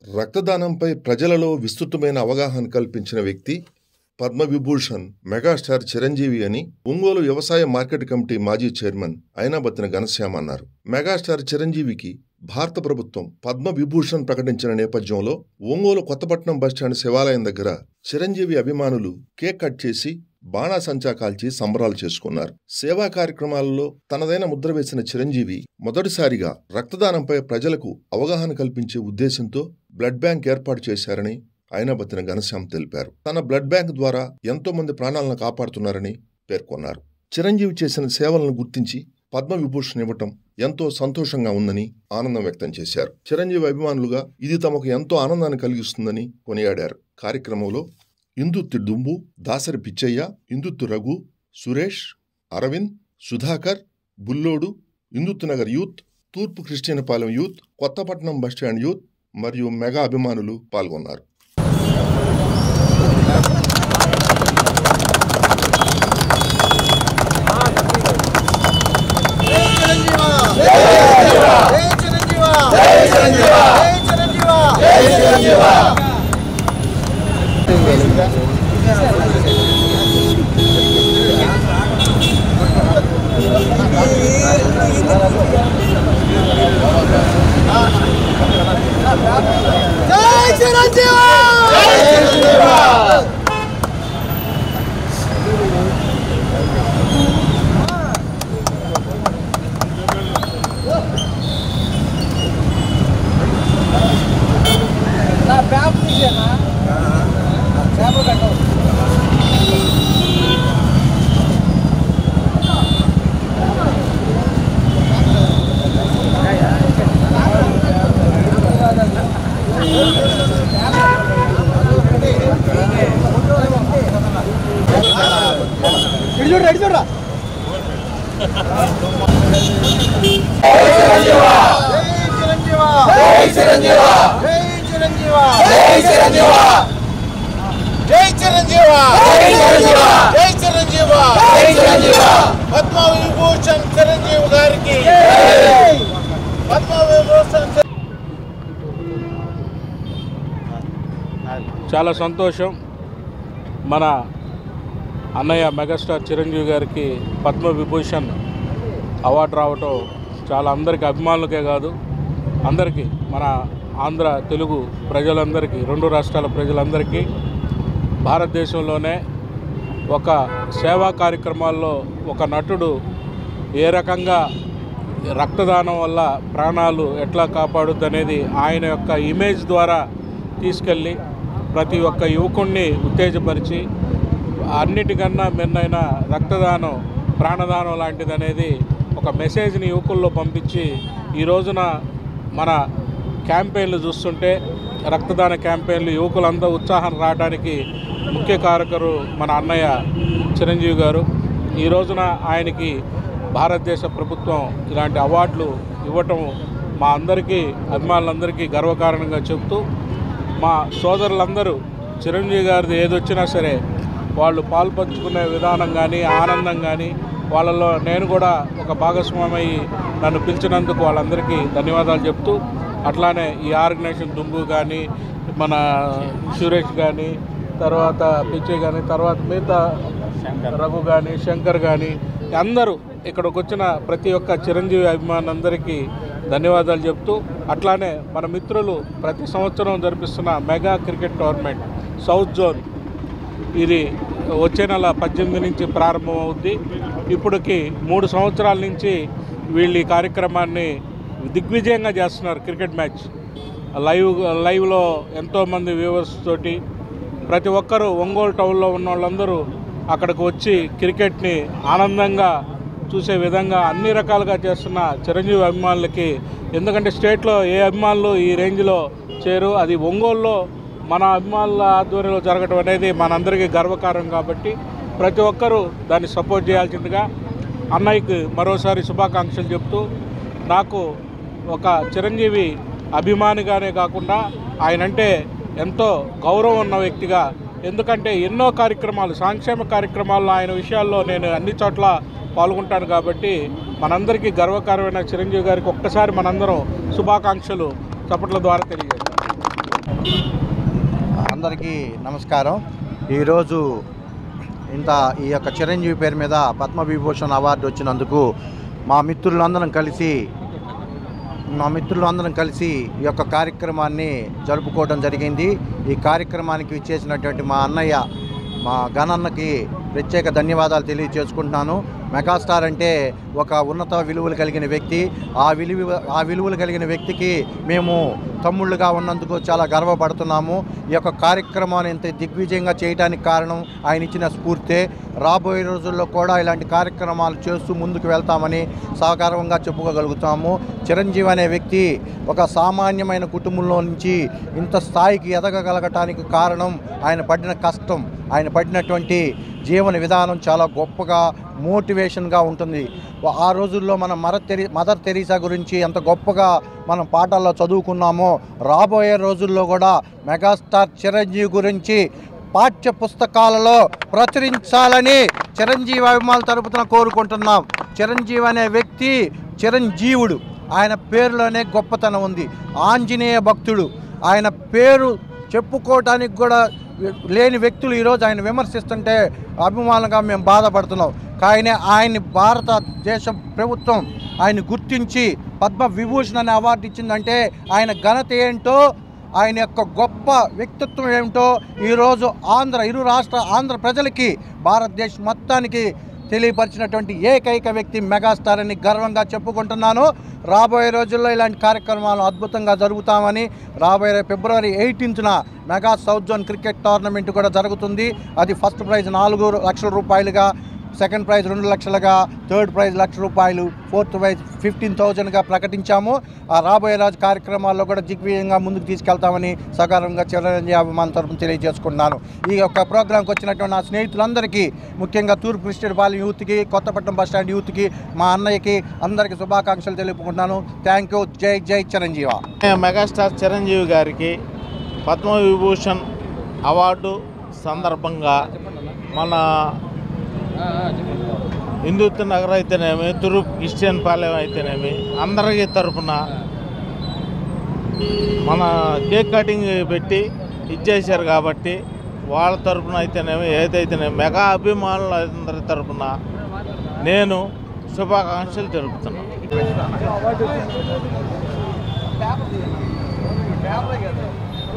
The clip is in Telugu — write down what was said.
రక్తదానంపై ప్రజలలో విస్తృతమైన అవగాహన కల్పించిన వ్యక్తి పద్మవిభూషణ్ మెగాస్టార్ చిరంజీవి అని ఒంగోలు వ్యవసాయ మార్కెట్ కమిటీ మాజీ చైర్మన్ అయినాబత్తిన ఘనశ్యామ అన్నారు మెగాస్టార్ చిరంజీవికి భారత ప్రభుత్వం పద్మవిభూషణ్ ప్రకటించిన నేపథ్యంలో ఒంగోలు కొత్తపట్నం బస్టాండ్ శివాలయం దగ్గర చిరంజీవి అభిమానులు కేక్ కట్ చేసి బాణాసంచా కాల్చి సంబరాలు చేసుకున్నారు సేవా కార్యక్రమాలలో తనదైన ముద్ర వేసిన చిరంజీవి మొదటిసారిగా రక్తదానంపై ప్రజలకు అవగాహన కల్పించే ఉద్దేశంతో బ్లడ్ బ్యాంక్ ఏర్పాటు చేశారని అయినబత్తిన ఘనశ్యామ్ తెలిపారు తన బ్లడ్ బ్యాంక్ ద్వారా ఎంతో మంది ప్రాణాలను కాపాడుతున్నారని పేర్కొన్నారు చిరంజీవి చేసిన సేవలను గుర్తించి పద్మవిభూషణ్ ఇవ్వటం ఎంతో సంతోషంగా ఉందని ఆనందం వ్యక్తం చేశారు చిరంజీవి అభిమానులుగా ఇది తమకు ఎంతో ఆనందాన్ని కలిగిస్తుందని కొనియాడారు కార్యక్రమంలో ఇందుత్తి దుంబు దాసరి పిచ్చయ్య ఇందుత్తు రఘు సురేష్ అరవింద్ సుధాకర్ బుల్లోడు ఇందుత్తునగర్ యూత్ తూర్పు Christianpalem youth Kothapatnam bus stand youth మరియు మెగా అభిమానులు పాల్గొన్నారు జై చిరంజీవి నా బ్యాప్ తీసేనా బ్యాప్ కట్టవు ఇటు చూడరా ఇటు చూడరా జై చిరంజీవ జై చిరంజీవ జై చిరంజీవ జై చిరంజీవ జై చిరంజీవ జై చిరంజీవ జై చిరంజీవ పద్మ విభూషణ్ చిరంజీవి గారికి పద్మ విభూషణ్ చాలా సంతోషం మన అన్నయ్య మెగాస్టార్ చిరంజీవి గారికి పద్మ విభూషణ్ అవార్డు రావటం చాలా అందరికీ అభిమానులకే కాదు అందరికీ మన ఆంధ్ర తెలుగు ప్రజలందరికీ రెండు రాష్ట్రాల ప్రజలందరికీ భారతదేశంలోనే ఒక సేవా కార్యక్రమాల్లో ఒక నటుడు ఏ రకంగా రక్తదానం వల్ల ప్రాణాలు ఎట్లా కాపాడుద్ది అనేది ఆయన యొక్క ఇమేజ్ ద్వారా తీసుకెళ్ళి ప్రతి ఒక్క యువకుణ్ణి ఉత్తేజపరిచి అన్నిటికన్నా మెన్నైన రక్తదానం ప్రాణదానం లాంటిది అనేది ఒక మెసేజ్ని యువకుల్లో పంపించి ఈ రోజున మన క్యాంపెయిన్లు చూస్తుంటే రక్తదాన క్యాంపెయిన్లు యువకులంతా ఉత్సాహం రావడానికి ముఖ్య కారకరు మన అన్నయ్య చిరంజీవి గారు ఈ రోజున ఆయనకి భారతదేశ ప్రభుత్వం ఇలాంటి అవార్డులు ఇవ్వటం మా అందరికీ అభిమానులందరికీ గర్వకారణంగా చెప్తూ మా సోదరులందరూ చిరంజీవి గారిది ఏదొచ్చినా సరే వాళ్ళు పాల్పంచుకునే విధానం కానీ ఆనందం కానీ వాళ్ళలో నేను కూడా ఒక భాగస్వామి అయ్యి నన్ను పిలిచినందుకు వాళ్ళందరికీ ధన్యవాదాలు చెప్తూ అట్లానే ఈ ఆర్గనైజేషన్ దుంబు కానీ మన సురేష్ కానీ తర్వాత పిచ్చి కానీ తర్వాత మిగతా రఘు కానీ శంకర్ కానీ అందరూ ఇక్కడికి వచ్చిన ప్రతి ఒక్క చిరంజీవి అభిమానులందరికీ ధన్యవాదాలు చెప్తూ అట్లానే మన మిత్రులు ప్రతి సంవత్సరం జరిపిస్తున్న mega cricket tournament south zone ఇది వచ్చే నెల పద్దెనిమిది నుంచి ప్రారంభం అవుద్ది ఇప్పటికి మూడు సంవత్సరాల నుంచి వీళ్ళు ఈ కార్యక్రమాన్ని దిగ్విజయంగా చేస్తున్నారు క్రికెట్ మ్యాచ్ లైవ్ లైవ్లో ఎంతోమంది వ్యూవర్స్ తోటి ప్రతి ఒక్కరూ ఒంగోలు టౌన్లో ఉన్న వాళ్ళందరూ అక్కడికి వచ్చి క్రికెట్ని ఆనందంగా చూసే విధంగా అన్ని రకాలుగా చేస్తున్న చిరంజీవి అభిమానులకి ఎందుకంటే స్టేట్లో ఏ అభిమానులు ఈ రేంజ్లో చేరు అది ఒంగోలులో మన అభిమానుల ఆధ్వర్యంలో జరగడం అనేది మనందరికీ గర్వకారం కాబట్టి ప్రతి ఒక్కరూ దాన్ని సపోర్ట్ చేయాల్సిందిగా అన్నయ్యకి మరోసారి శుభాకాంక్షలు చెప్తూ నాకు ఒక చిరంజీవి అభిమానిగానే కాకుండా ఆయనంటే ఎంతో గౌరవం ఉన్న వ్యక్తిగా ఎందుకంటే ఎన్నో కార్యక్రమాలు సంక్షేమ కార్యక్రమాల్లో ఆయన విషయాల్లో నేను అన్ని చోట్ల పాల్గొంటాను కాబట్టి మనందరికీ గర్వకారమైన చిరంజీవి గారికి ఒక్కసారి మనందరం శుభాకాంక్షలు చప్పట్ల ద్వారా తెలియజేస్తాం మిత్రులందరికీ నమస్కారం ఈరోజు ఇంత ఈ యొక్క చిరంజీవి పేరు మీద పద్మవిభూషణ్ అవార్డు వచ్చినందుకు మా మిత్రులందరం కలిసి మా మిత్రులందరం కలిసి ఈ యొక్క కార్యక్రమాన్ని జరుపుకోవడం జరిగింది ఈ కార్యక్రమానికి ఇచ్చేసినటువంటి మా అన్నయ్య మా గణన్నకి ప్రత్యేక ధన్యవాదాలు తెలియజేసుకుంటున్నాను మెగాస్టార్ అంటే ఒక ఉన్నత విలువలు కలిగిన వ్యక్తి ఆ విలువ ఆ విలువలు కలిగిన వ్యక్తికి మేము తమ్ముళ్ళుగా ఉన్నందుకు చాలా గర్వపడుతున్నాము ఈ యొక్క కార్యక్రమాన్ని ఇంత దిగ్విజయంగా చేయడానికి కారణం ఆయన ఇచ్చిన స్ఫూర్తే రాబోయే రోజుల్లో కూడా ఇలాంటి కార్యక్రమాలు చేస్తూ ముందుకు వెళ్తామని సహకారంగా చెప్పుకోగలుగుతాము చిరంజీవి అనే వ్యక్తి ఒక సామాన్యమైన కుటుంబంలో నుంచి ఇంత స్థాయికి ఎదగగలగటానికి కారణం ఆయన పడిన కష్టం ఆయన పడినటువంటి జీవన విధానం చాలా గొప్పగా మోటివేషన్గా ఉంటుంది ఆ రోజుల్లో మనం మదర్ తెరి మదర్ తెరీసా గురించి ఎంత గొప్పగా మనం పాఠాల్లో చదువుకున్నామో రాబోయే రోజుల్లో కూడా మెగాస్టార్ చిరంజీవి గురించి పాఠ్య పుస్తకాలలో ప్రచురించాలని చిరంజీవి అభిమానుల తరపున కోరుకుంటున్నాం చిరంజీవి అనే వ్యక్తి చిరంజీవుడు ఆయన పేరులోనే గొప్పతనం ఉంది ఆంజనేయ భక్తుడు ఆయన పేరు చెప్పుకోవటానికి కూడా లేని వ్యక్తులు ఈరోజు ఆయన విమర్శిస్తుంటే అభిమానంగా మేము బాధపడుతున్నాం కానీ ఆయన్ని భారతదేశ ప్రభుత్వం ఆయన గుర్తించి పద్మ విభూషణ్ అనే అవార్డు ఇచ్చిందంటే ఆయన ఘనత ఏంటో ఆయన యొక్క గొప్ప వ్యక్తిత్వం ఏమిటో ఈరోజు ఆంధ్ర ఇరు రాష్ట్ర ఆంధ్ర ప్రజలకి భారతదేశం మొత్తానికి తెలియపరిచినటువంటి ఏకైక వ్యక్తి మెగాస్టార్ అని గర్వంగా చెప్పుకుంటున్నాను రాబోయే రోజుల్లో ఇలాంటి కార్యక్రమాలు అద్భుతంగా జరుగుతామని రాబోయే ఫిబ్రవరి ఎయిటీన్త్న mega south zone cricket tournament కూడా జరుగుతుంది అది ఫస్ట్ ప్రైజ్ నాలుగు లక్షల రూపాయలుగా సెకండ్ ప్రైజ్ రెండు లక్షలుగా థర్డ్ ప్రైజ్ లక్ష రూపాయలు ఫోర్త్ ప్రైజ్ ఫిఫ్టీన్ థౌజండ్గా ప్రకటించాము ఆ రాబోయే రోజు కార్యక్రమాల్లో కూడా దిగ్విజయంగా ముందుకు తీసుకెళ్తామని సకారంగా చిరంజీవి అభిమాన తరపున తెలియజేసుకుంటున్నాను ఈ యొక్క ప్రోగ్రాంకి వచ్చినటువంటి నా స్నేహితులందరికీ ముఖ్యంగా తూర్పు కృష్ణపాలెం యూత్కి కొత్తపట్నం బస్ స్టాండ్ యూత్కి మా అన్నయ్యకి అందరికీ శుభాకాంక్షలు తెలుపుకుంటున్నాను థ్యాంక్ యూ జై జై చిరంజీవ మెగాస్టార్ చిరంజీవి గారికి పద్మవిభూషణ్ అవార్డు సందర్భంగా మన హిందుత్వ నగర్ అయితేనేమి తూర్పు క్రిస్టియన్ పాలెం అయితేనేమి అందరికీ తరపున మన కేక్ కటింగ్ పెట్టి ఇచ్చేసారు కాబట్టి వాళ్ళ తరపున అయితేనేమి ఏదైతేనేమి మెగా అభిమానుల అందరి తరపున నేను శుభాకాంక్షలు తెలుపుతున్నాను